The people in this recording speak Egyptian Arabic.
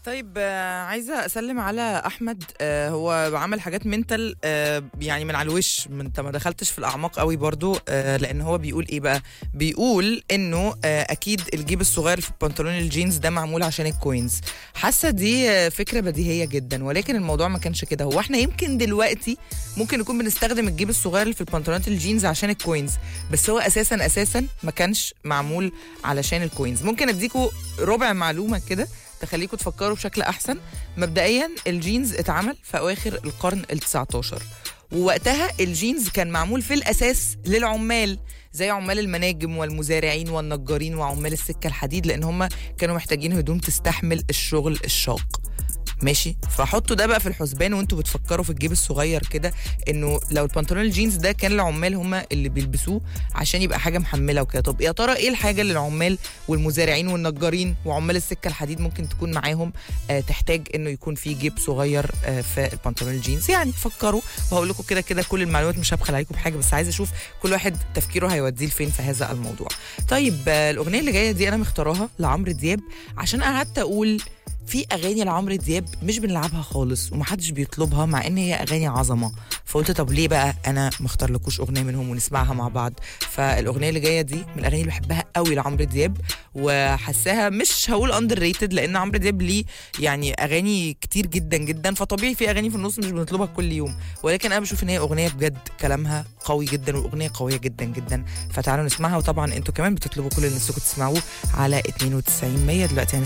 طيب آه، عايزه اسلم على احمد آه، هو عمل حاجات منتال آه، يعني من على الوش من- انت ما دخلتش في الاعماق قوي برضو آه، لان هو بيقول ايه بقى بيقول انه آه، اكيد الجيب الصغير في بنطلون الجينز ده معمول عشان الكوينز حاسه دي آه، فكره بديهيه جدا ولكن الموضوع ما كانش كده هو احنا يمكن دلوقتي ممكن نكون بنستخدم الجيب الصغير اللي في البنطلونات الجينز عشان الكوينز بس هو اساسا اساسا ما كانش معمول علشان الكوينز ممكن اديكوا ربع معلومه كده تخليكم تفكروا بشكل احسن مبدئيا الجينز اتعمل في اواخر القرن ال 19 ووقتها الجينز كان معمول في الاساس للعمال زي عمال المناجم والمزارعين والنجارين وعمال السكه الحديد لان هم كانوا محتاجين هدوم تستحمل الشغل الشاق ماشي فحطوا ده بقى في الحسبان وانتوا بتفكروا في الجيب الصغير كده انه لو البنطلون الجينز ده كان العمال هم اللي بيلبسوه عشان يبقى حاجه محمله وكده طب يا ترى ايه الحاجه اللي العمال والمزارعين والنجارين وعمال السكه الحديد ممكن تكون معاهم آه تحتاج انه يكون في جيب صغير آه في البنطلون الجينز يعني فكروا وهقول لكم كده كده كل المعلومات مش هبخل عليكم بحاجه بس عايزه اشوف كل واحد تفكيره هيوديه لفين في هذا الموضوع طيب آه الاغنيه اللي جايه دي انا مختاراها لعمرو دياب عشان قعدت اقول في اغاني لعمرو دياب مش بنلعبها خالص ومحدش بيطلبها مع ان هي اغاني عظمه فقلت طب ليه بقى انا مختار لكوش اغنيه منهم ونسمعها مع بعض فالاغنيه اللي جايه دي من الاغاني اللي بحبها قوي لعمرو دياب وحساها مش هقول اندر ريتد لان عمرو دياب ليه يعني اغاني كتير جدا جدا فطبيعي في اغاني في النص مش بنطلبها كل يوم ولكن انا بشوف ان هي اغنيه بجد كلامها قوي جدا واغنيه قويه جدا جدا فتعالوا نسمعها وطبعا انتوا كمان بتطلبوا كل اللي نفسكم تسمعوه على 92 100 دلوقتي هنسمع